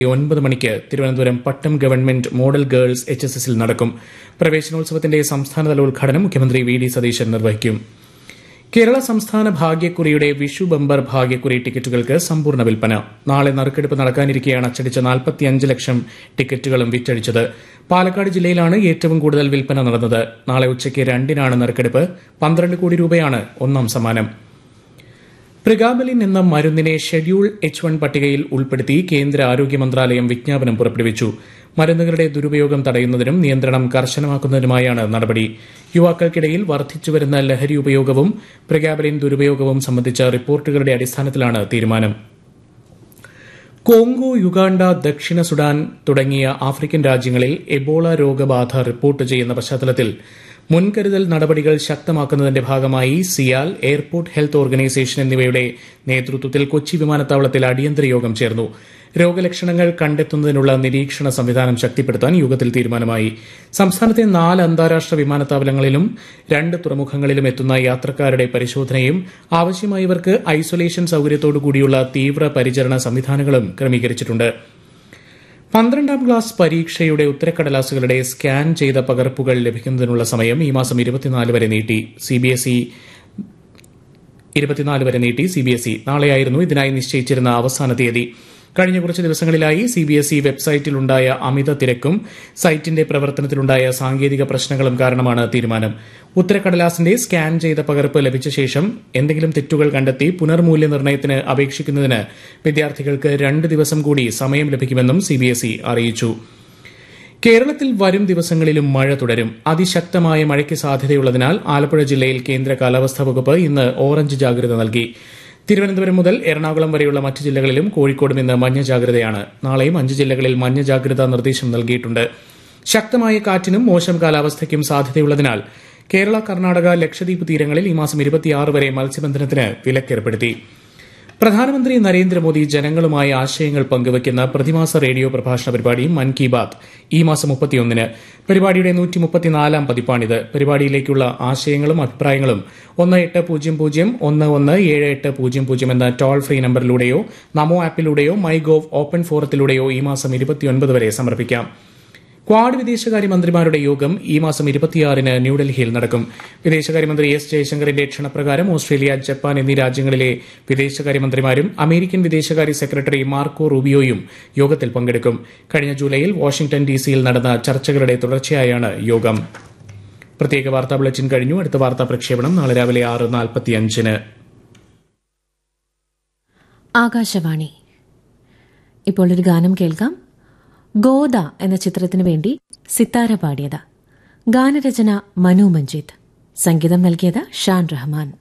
ഒൻപത് മണിക്ക് Thiruvananthapuram Pattom government model girls H S എസിൽ നടക്കും പ്രവേശനോത്സവത്തിന്റെ സംസ്ഥാനതല ഉദ്ഘാടനം മുഖ്യമന്ത്രി വി ഡി സതീശൻ നിർവഹിക്കും കേരള സംസ്ഥാന ഭാഗ്യക്കുറിയുടെ വിഷു ബമ്പർ ഭാഗ്യക്കുറി ടിക്കറ്റുകൾക്ക് സമ്പൂർണ്ണ വിൽപ്പന നാളെ നറുക്കെടുപ്പ് നടക്കാനിരിക്കെയാണ് അച്ചടിച്ച നാൽപ്പത്തിയഞ്ച് ലക്ഷം ടിക്കറ്റുകളും വിറ്റഴിച്ചത് പാലക്കാട് ജില്ലയിലാണ് ഏറ്റവും കൂടുതൽ വിൽപ്പന നടന്നത് നാളെ ഉച്ചയ്ക്ക് രണ്ടിനാണ് നറുക്കെടുപ്പ് പന്ത്രണ്ട് കോടി രൂപയാണ് ഒന്നാം സമ്മാനം പ്രിഗാബലിൻ എന്ന മരുന്നിനെ ഷെഡ്യൂൾ എച്ച് വൺ പട്ടികയിൽ ഉൾപ്പെടുത്തി കേന്ദ്ര ആരോഗ്യ മന്ത്രാലയം വിജ്ഞാപനം പുറപ്പെടുവിച്ചു മരുന്നുകളുടെ ദുരുപയോഗം തടയുന്നതിനും നിയന്ത്രണം കർശനമാക്കുന്നതിനുമായാണ് നടപടി യുവാക്കൾക്കിടയിൽ വർദ്ധിച്ചുവരുന്ന ലഹരി ഉപയോഗവും പ്രിഗാബലിൻ ദുരുപയോഗവും സംബന്ധിച്ച റിപ്പോർട്ടുകളുടെ അടിസ്ഥാനത്തിലാണ് തീരുമാനം കോങ്കോ യുഗാണ്ട ദക്ഷിണ സുഡാൻ തുടങ്ങിയ ആഫ്രിക്കൻ രാജ്യങ്ങളിൽ എബോള രോഗബാധ റിപ്പോർട്ട് ചെയ്യുന്ന പശ്ചാത്തലത്തിൽ മുൻകരുതൽ നടപടികൾ ശക്തമാക്കുന്നതിന്റെ ഭാഗമായി സിയാൽ എയർപോർട്ട് ഹെൽത്ത് ഓർഗനൈസേഷൻ എന്നിവയുടെ നേതൃത്വത്തിൽ കൊച്ചി വിമാനത്താവളത്തിൽ അടിയന്തര യോഗം ചേർന്നു രോഗലക്ഷണങ്ങൾ കണ്ടെത്തുന്നതിനുള്ള നിരീക്ഷണ സംവിധാനം ശക്തിപ്പെടുത്താൻ യോഗത്തിൽ തീരുമാനമായി സംസ്ഥാനത്തെ നാല് അന്താരാഷ്ട്ര വിമാനത്താവളങ്ങളിലും രണ്ട് തുറമുഖങ്ങളിലും എത്തുന്ന യാത്രക്കാരുടെ പരിശോധനയും ആവശ്യമായവർക്ക് ഐസൊലേഷൻ സൌകര്യത്തോടുകൂടിയുള്ള തീവ്ര പരിചരണ സംവിധാനങ്ങളും ക്രമീകരിച്ചിട്ടുണ്ട് പന്ത്രണ്ടാം ക്ലാസ് പരീക്ഷയുടെ ഉത്തരക്കടലാസുകളുടെ സ്കാൻ ചെയ്ത പകർപ്പുകൾ ലഭിക്കുന്നതിനുള്ള സമയം ഈ മാസം ഇരുപത്തിനാല് വരെ നീട്ടി സിബിഎസ്ഇ ഇരുപത്തിനാല് വരെ നീട്ടി സിബിഎസ്ഇ നാളെയായിരുന്നു ഇതിനായി നിശ്ചയിച്ചിരുന്ന അവസാന തീയതി കഴിഞ്ഞ കുറച്ച് ദിവസങ്ങളിലായി സിബിഎസ്ഇ വെബ്സൈറ്റിലുണ്ടായ അമിത തിരക്കും സൈറ്റിന്റെ പ്രവർത്തനത്തിലുണ്ടായ സാങ്കേതിക പ്രശ്നങ്ങളും കാരണമാണ് തീരുമാനം ഉത്തരക്കടലാസിന്റെ സ്കാൻ ചെയ്ത പകർപ്പ് ലഭിച്ച ശേഷം എന്തെങ്കിലും തെറ്റുകൾ കണ്ടെത്തി പുനർമൂല്യനിർണ്ണയത്തിന് അപേക്ഷിക്കുന്നതിന് വിദ്യാർത്ഥികൾക്ക് രണ്ട് ദിവസം കൂടി സമയം ലഭിക്കുമെന്നും സിബിഎസ്ഇ അറിയിച്ചു കേരളത്തിൽ വരും ദിവസങ്ങളിലും മഴ തുടരും അതിശക്തമായ മഴയ്ക്ക് സാധ്യതയുള്ളതിനാൽ ആലപ്പുഴ ജില്ലയിൽ കേന്ദ്ര കാലാവസ്ഥാ വകുപ്പ് ഇന്ന് ഓറഞ്ച് ജാഗ്രത നൽകി തിരുവനന്തപുരം മുതൽ എറണാകുളം വരെയുള്ള മറ്റ് ജില്ലകളിലും കോഴിക്കോടും ഇന്ന് മഞ്ഞ ജാഗ്രതയാണ് നാളെയും അഞ്ച് ജില്ലകളിൽ മഞ്ഞ ജാഗ്രതാ നിർദ്ദേശം നൽകിയിട്ടുണ്ട് ശക്തമായ കാറ്റിനും മോശം കാലാവസ്ഥയ്ക്കും സാധ്യതയുള്ളതിനാൽ കേരള കർണാടക ലക്ഷദ്വീപ് തീരങ്ങളിൽ ഈ മാസം ഇരുപത്തിയാറ് വരെ മത്സ്യബന്ധനത്തിന് വിലക്കേർപ്പെടുത്തി പ്രധാനമന്ത്രി നരേന്ദ്രമോദി ജനങ്ങളുമായി ആശയങ്ങൾ പങ്കുവയ്ക്കുന്ന പ്രതിമാസ റേഡിയോ പ്രഭാഷണ പരിപാടി മൻ കി ബാത് ഈ മാസം മുപ്പത്തിയൊന്നിന് പരിപാടിയുടെ നൂറ്റി മുപ്പത്തിനാലാം പതിപ്പാണിത് പരിപാടിയിലേക്കുള്ള ആശയങ്ങളും അഭിപ്രായങ്ങളും ഒന്ന് എട്ട് പൂജ്യം പൂജ്യം ഒന്ന് ഒന്ന് ഏഴ് എട്ട് പൂജ്യം പൂജ്യം എന്ന ടോൾ ഫ്രീ നമ്പറിലൂടെയോ നമോ ആപ്പിലൂടെയോ മൈ ഗോവ് ഓപ്പൺ ഫോറത്തിലൂടെയോ ഈ മാസം ഇരുപത്തിയൊൻപത് വരെ സമർപ്പിക്കാം ക്വാഡ് വിദേശകാര്യമന്ത്രിമാരുടെ യോഗം ഈ മാസം ഇരുപത്തിയാറിന് ന്യൂഡൽഹിയിൽ നടക്കും വിദേശകാര്യമന്ത്രി എസ് ജയശങ്കറിന്റെ ക്ഷണപ്രകാരം ഓസ്ട്രേലിയ ജപ്പാൻ എന്നീ രാജ്യങ്ങളിലെ വിദേശകാര്യമന്ത്രിമാരും അമേരിക്കൻ വിദേശകാര്യ സെക്രട്ടറി മാർക്കോ റൂബിയോയും യോഗത്തിൽ പങ്കെടുക്കും കഴിഞ്ഞ ജൂലൈയിൽ വാഷിംഗ്ടൺ ഡിസിയിൽ നടന്ന ചർച്ചകളുടെ തുടർച്ചയായാണ് യോഗം പ്രത്യേക വാർത്താ ബുള്ളറ്റിൻ കഴിഞ്ഞു അടുത്ത വാർത്താ പ്രക്ഷേപണം നാളെ രാവിലെ ആറ് നാൽപ്പത്തിയഞ്ചിന് ആകാശവാണി ഇപ്പോൾ ഒരു ഗാനം കേൾക്കാം ഗോദ എന്ന ചിത്രത്തിനു വേണ്ടി സിത്താര പാടിയത് ഗാനരചന മനു മഞ്ജിത്ത് സംഗീതം നൽകിയത് ഷാൻ റഹ്മാൻ